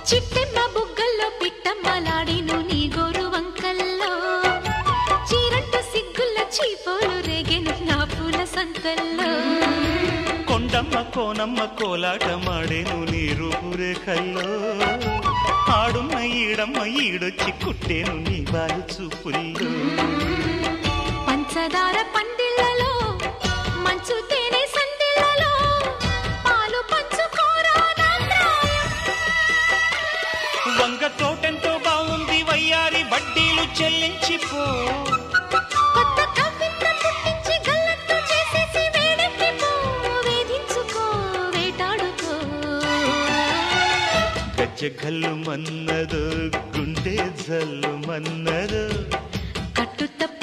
చిట్టెమ్మ బుగ్గల్లో పిట్టమ్మలాడిను నీ గోరు వంకల్లో చీరంట సిగ్గుల చీపోలు రేగెను నా పూల సంతల్లో కొండమ్మ కోనమ్మ కోలాటమాడేను నీ రూపురేఖల్లో ఆడున్న ఈడమ్మ ఈడొచ్చి కుట్టేను నీ బాలు చూపుల్లో పంచదార పందిళ్ళలో మంచు తేనె సందిళ్ళలో పాలు పంచుకోరా నా ప్రాయం. వంగ తోటెంతో బాగుంది వయ్యారి వడ్డీలు చెల్లించిపో కొత్త కవిత్వం పుట్టించి గల్లంతు చేసేసి వేడెక్కిపో, వేధించుకో, వేటాడుకో. గజ్జ గల్లు మన్నదు గుండె జల్లు మన్నదు కట్టు తప్ప